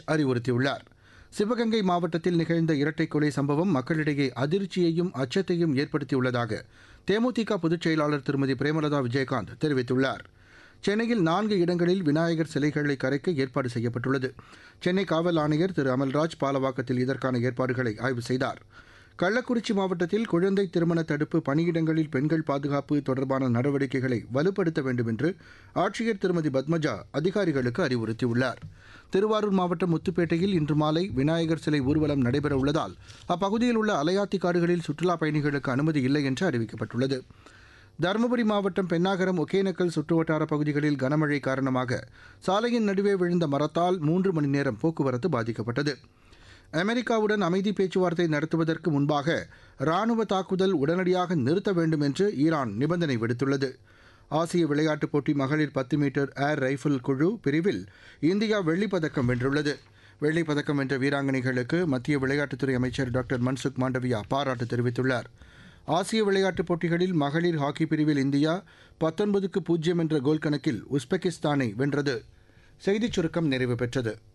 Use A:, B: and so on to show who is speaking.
A: அறிவுறுத்தியுள்ளார் சிவகங்கை மாவட்டத்தில் நிகழ்ந்த இரட்டை கொலை சம்பவம் மக்களிடையே அதிர்ச்சியையும் அச்சத்தையும் ஏற்படுத்தியுள்ளதாக தேமுதிக பொதுச் செயலாளர் திருமதி பிரேமலதா விஜயகாந்த் தெரிவித்துள்ளார் சென்னையில் நான்கு இடங்களில் விநாயகர் சிலைகளை கரைக்க ஏற்பாடு செய்யப்பட்டுள்ளது சென்னை காவல் ஆணையர் திரு அமல்ராஜ் பாலவாக்கத்தில் இதற்கான ஏற்பாடுகளை ஆய்வு செய்தார் கள்ளக்குறிச்சி மாவட்டத்தில் குழந்தை திருமண தடுப்பு பணியிடங்களில் பெண்கள் பாதுகாப்பு தொடர்பான நடவடிக்கைகளை வலுப்படுத்த வேண்டும் என்று ஆட்சியர் திருமதி பத்மஜா அதிகாரிகளுக்கு அறிவுறுத்தியுள்ளார் திருவாரூர் மாவட்டம் முத்துப்பேட்டையில் இன்று மாலை விநாயகர் சிலை ஊர்வலம் நடைபெற உள்ளதால் அப்பகுதியில் உள்ள அலையாத்தி காடுகளில் சுற்றுலாப் பயணிகளுக்கு அனுமதி இல்லை என்று அறிவிக்கப்பட்டுள்ளது தருமபுரி மாவட்டம் பென்னாகரம் ஒகேனக்கல் சுற்றுவட்டார பகுதிகளில் கனமழை காரணமாக சாலையின் நடுவே விழுந்த மரத்தால் மூன்று மணி நேரம் போக்குவரத்து பாதிக்கப்பட்டது அமெரிக்காவுடன் அமைதி பேச்சுவார்த்தை நடத்துவதற்கு முன்பாக ராணுவ தாக்குதல் உடனடியாக நிறுத்த வேண்டும் என்று ஈரான் நிபந்தனை விடுத்துள்ளது ஆசிய விளையாட்டுப் போட்டி மகளிர் பத்து மீட்டர் ஏர் ரைஃபிள் குழு பிரிவில் இந்தியா வெள்ளிப் பதக்கம் வென்றுள்ளது வெள்ளிப் பதக்கம் வென்ற வீராங்கனைகளுக்கு மத்திய விளையாட்டுத்துறை அமைச்சர் டாக்டர் மன்சுக் மாண்டவியா பாராட்டு தெரிவித்துள்ளார் ஆசிய விளையாட்டுப் போட்டிகளில் மகளிர் ஹாக்கி பிரிவில் இந்தியா பத்தொன்பதுக்கு பூஜ்ஜியம் என்ற கோல் கணக்கில் உஸ்பெகிஸ்தானை வென்றது செய்திச் சுருக்கம் நிறைவு பெற்றது